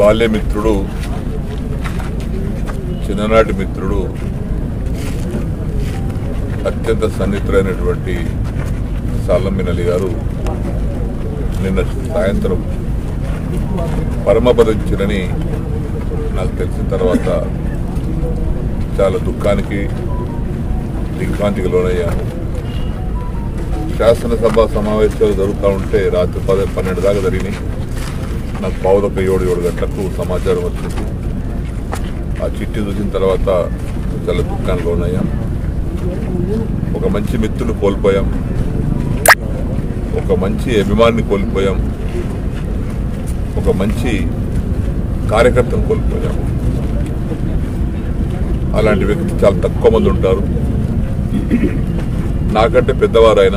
బాల్యమిత్రుడు చిన్ననాటి మిత్రుడు అత్యంత సన్నిహితుడైనటువంటి సాలమ్మినలి గారు నిన్న సాయంత్రం పరమపదించినని నాకు తెలిసిన తర్వాత చాలా దుఃఖానికి దిగ్భ్రాంతికి లోనయ్యాను శాసనసభ సమావేశాలు జరుగుతూ ఉంటే రాత్రి పది పన్నెండు దాకా జరిగినాయి నాకు పావుదొక్క ఏడు ఏడు గంటలకు సమాచారం వచ్చింది ఆ చిట్టి చూసిన తర్వాత చాలా దుఃఖానికి లోనయ్యాం ఒక మంచి మిత్రుడు కోల్పోయాం ఒక మంచి అభిమానిని కోల్పోయాం ఒక మంచి కార్యకర్తను కోల్పోయాం అలాంటి వ్యక్తి చాలా తక్కువ మంది ఉంటారు నాకంటే పెద్దవారు ఆయన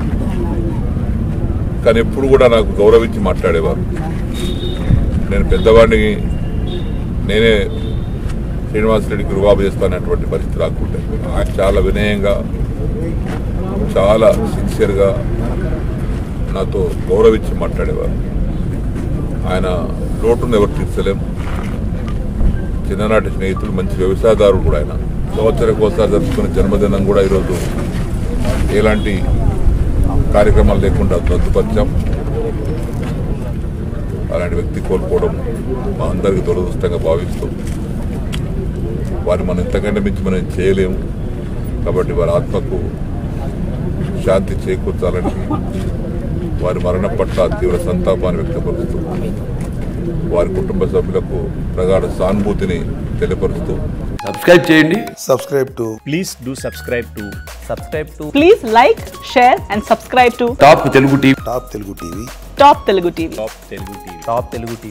కానీ ఎప్పుడు కూడా నాకు గౌరవించి మాట్లాడేవారు నేను పెద్దవాడిని నేనే శ్రీనివాసరెడ్డికి రుబాబు చేస్తానటువంటి పరిస్థితి రాకుంటే ఆయన చాలా వినయంగా చాలా సిన్సియర్గా నాతో గౌరవించి మాట్లాడేవారు ఆయన లోటును ఎవరు తీర్చలేం చిన్ననాటి స్నేహితులు మంచి వ్యవసాయదారుడు కూడా ఆయన సంవత్సరం ఒకసారి జరుపుకునే జన్మదినం కూడా ఈరోజు ఎలాంటి కార్యక్రమాలు లేకుండా రద్దుపరిచాం అలాంటి వ్యక్తి కోల్పోవడం మా అందరికీ దురదృష్టంగా భావిస్తూ వారిని మనం ఇంతకంటే మించి మనం చేయలేము కాబట్టి వారి ఆత్మకు శాంతి చేకూర్చాలని వారి మరణం పట్ల తీవ్ర సంతాపాన్ని వ్యక్తపరుస్తూ వారి కుటుంబ సభ్యులకు ప్రగాఢ సానుభూతిని తెలియపరుస్తూ సబ్స్క్రైబ్ చేయండి subscribe to please do subscribe to subscribe to Please like, share, and subscribe to top Telugu TV Top Telugu TV. Top Telugu TV. top telugu tv Top Telugu TV.